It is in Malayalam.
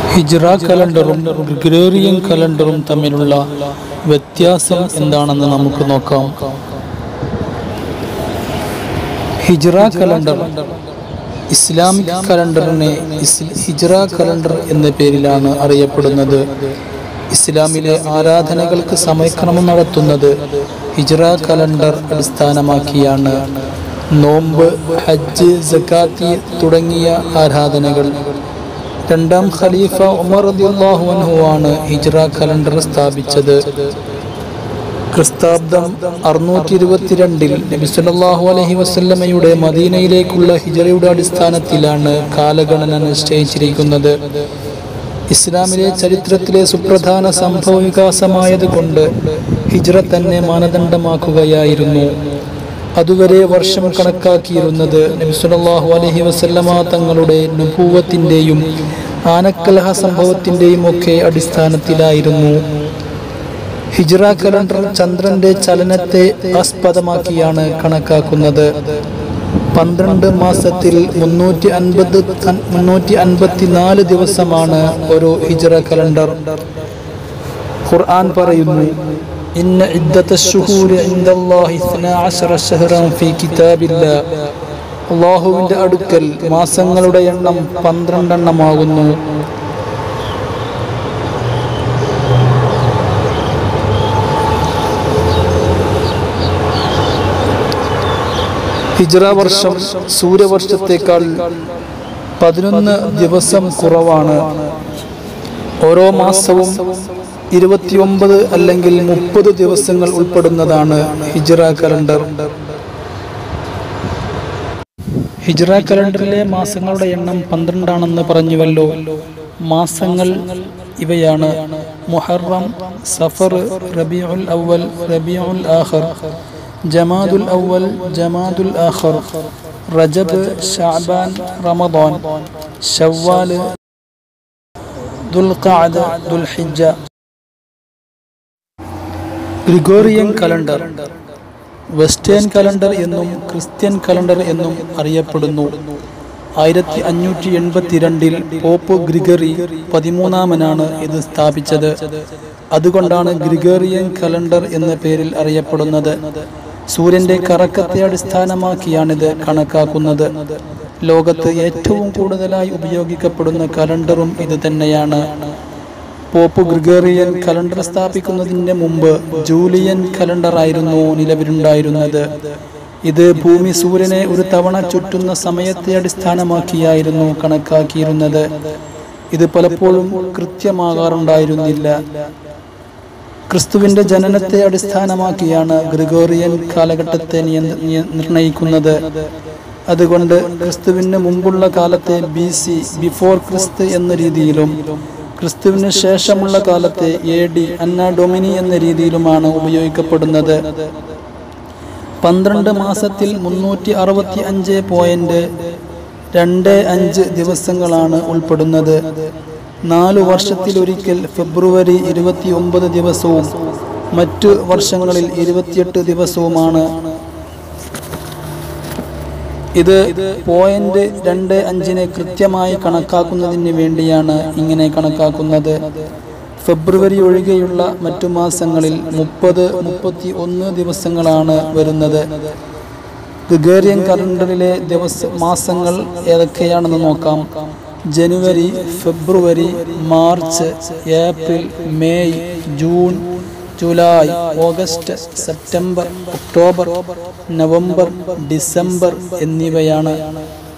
ഹിജ്റ കലണ്ടറും ഗ്രിഗോറിയൻ കലണ്ടറും തമ്മിലുള്ള വ്യത്യാസം എന്താണെന്ന് നമുക്ക് നോക്കാം ഹിജ്റ കലണ്ടർ ഇസ്ലാമിക് കലണ്ടറിനെ ഇസ്- ഹിജ്റ കലണ്ടർ എന്ന പേരിലാണ് അറിയപ്പെടുന്നത് ഇസ്ലാമിലെ ആരാധനകൾക്ക് സമയക്രമം നടത്തുന്നത് ഹിജ്റ കലണ്ടർ അടിസ്ഥാനമാക്കിയാണ് നോമ്പ് ഹജ്ജ് സക്കാത്തി തുടങ്ങിയ ആരാധനകൾ രണ്ടാം ഖലീഫ ഉമർ റളിയല്ലാഹു അൻഹു ആണ് ഹിജ്റ കലണ്ടർ സ്ഥാപിച്ചത് ക്രിസ്താബ്ദം അറുന്നൂറ്റി ഇരുപത്തിരണ്ടിൽ നബി സല്ലല്ലാഹു അലൈഹി വസല്ലമയുടെ മദീനയിലേക്കുള്ള ഹിജറയുടെ അടിസ്ഥാനത്തിലാണ് കാലഗണന നിശ്ചയിച്ചിരിക്കുന്നത് ഇസ്ലാമിലെ ചരിത്രത്തിലെ സുപ്രധാന സംഭവ വികാസമായത് കൊണ്ട് ഹിജ്റ തന്നെ മാനദണ്ഡമാക്കുകയായിരുന്നു അതുവരെ വർഷം കണക്കാക്കിയിരുന്നത് നബി സല്ലല്ലാഹു അലൈഹി വസല്ലമ തങ്ങളുടെ നുപൂവത്തിൻ്റെയും ആനക്കലഹ സംഭവത്തിൻ്റെയും ഒക്കെ അടിസ്ഥാനത്തിലായിരുന്നു ഹിജ്റ കലണ്ടർ ചന്ദ്രന്റെ ചലനത്തെ ആസ്പദമാക്കിയാണ് കണക്കാക്കുന്നത് പന്ത്രണ്ട് മാസത്തിൽ മുന്നൂറ്റി അൻപത് മുന്നൂറ്റി അൻപത്തിനാല് ദിവസമാണ് ഒരു ഹിജ്റ കലണ്ടർ ഖുർആൻ പറയുന്നു ഇന്ന ഇദ്ദത്ത ശുഹൂരി ഇൻദല്ലാഹി ഇസ്നാ അശറ ശഹ്റൻ ഫീ കിതാബില്ലാ അള്ളാഹുവിൻ്റെ അടുക്കൽ മാസങ്ങളുടെ എണ്ണം പന്ത്രണ്ടെണ്ണമാകുന്നു ഹിജ്റ വർഷം സൂര്യവർഷത്തേക്കാൾ പതിനൊന്ന് ദിവസം കുറവാണ് ഓരോ മാസവും ഇരുപത്തിയൊമ്പത് അല്ലെങ്കിൽ മുപ്പത് ദിവസങ്ങൾ ഉൾപ്പെടുന്നതാണ് ഹിജ്റ കലണ്ടർ ഹിജ്റ കലണ്ടറിലെ മാസങ്ങളുടെ എണ്ണം പന്ത്രണ്ടാണെന്ന് പറഞ്ഞുവല്ലോ മാസങ്ങൾ ഇവയാണ് മുഹറം സഫർ റബിയുൽ അവൽ റബിയുൽ ആഖർ ജമാദുൽ അവൽ ജമാദുൽ ആഖർ റജബ് ഷഅബാൻ റമദാൻ ഷവ്വാൽ ദുൽഖഅദ ദുൽഹിജ്ജ ഗ്രിഗോറിയൻ കലണ്ടർ വെസ്റ്റേൺ കലണ്ടർ എന്നും ക്രിസ്ത്യൻ കലണ്ടർ എന്നും അറിയപ്പെടുന്നു ആയിരത്തി അഞ്ഞൂറ്റി എൺപത്തിരണ്ടിൽ പോപ്പ് ഗ്രിഗറി പതിമൂന്നാമനാണ് ഇത് സ്ഥാപിച്ചത് അതുകൊണ്ടാണ് ഗ്രിഗോറിയൻ കലണ്ടർ എന്ന പേരിൽ അറിയപ്പെടുന്നത് സൂര്യന്റെ കറക്കത്തെ അടിസ്ഥാനമാക്കിയാണിത് കണക്കാക്കുന്നത് ലോകത്ത് ഏറ്റവും കൂടുതലായി ഉപയോഗിക്കപ്പെടുന്ന കലണ്ടറും ഇത് തന്നെയാണ് പോപ്പ് ഗ്രിഗോറിയൻ കലണ്ടർ സ്ഥാപിക്കുന്നതിന് മുമ്പ് ജൂലിയൻ കലണ്ടർ ആയിരുന്നു നിലവിലുണ്ടായിരുന്നത് ഇത് ഭൂമി സൂര്യനെ ഒരു തവണ ചുറ്റുന്ന സമയത്തെ അടിസ്ഥാനമാക്കിയായിരുന്നു കണക്കാക്കിയിരുന്നത് ഇത് പലപ്പോഴും കൃത്യമാകാറുണ്ടായിരുന്നില്ല ക്രിസ്തുവിന്റെ ജനനത്തെ അടിസ്ഥാനമാക്കിയാണ് ഗ്രിഗോറിയൻ കാലഘട്ടത്തെ നിയ- നിയ- നിർണയിക്കുന്നത് അതുകൊണ്ട് ക്രിസ്തുവിന് മുമ്പുള്ള കാലത്തെ ബി സി ബിഫോർ ക്രിസ്തു എന്ന രീതിയിലും ക്രിസ്തുവിന് ശേഷമുള്ള കാലത്തെ എ ഡി അന്ന ഡൊമിനി എന്ന രീതിയിലുമാണ് ഉപയോഗിക്കപ്പെടുന്നത് പന്ത്രണ്ട് മാസത്തിൽ മുന്നൂറ്റി അറുപത്തി അഞ്ച് പോയിന്റ് രണ്ട് അഞ്ച് ദിവസങ്ങളാണ് ഉൾപ്പെടുന്നത് നാലു വർഷത്തിലൊരിക്കൽ ഫെബ്രുവരി ഇരുപത്തി ഒമ്പത് ദിവസവും മറ്റു വർഷങ്ങളിൽ ഇരുപത്തിയെട്ട് ദിവസവുമാണ് ഇത് പോയിന്റ് രണ്ട് അഞ്ചിനെ കൃത്യമായി കണക്കാക്കുന്നതിന് വേണ്ടിയാണ് ഇങ്ങനെ കണക്കാക്കുന്നത് ഫെബ്രുവരി ഒഴികെയുള്ള മറ്റു മാസങ്ങളിൽ മുപ്പത് മുപ്പത്തി ഒന്ന് ദിവസങ്ങളാണ് വരുന്നത് ഗ്രിഗേറിയൻ കലണ്ടറിലെ ദിവസ മാസങ്ങൾ ഏതൊക്കെയാണെന്ന് നോക്കാം ജനുവരി ഫെബ്രുവരി March April May June July August September October November December എന്നിവയാണ്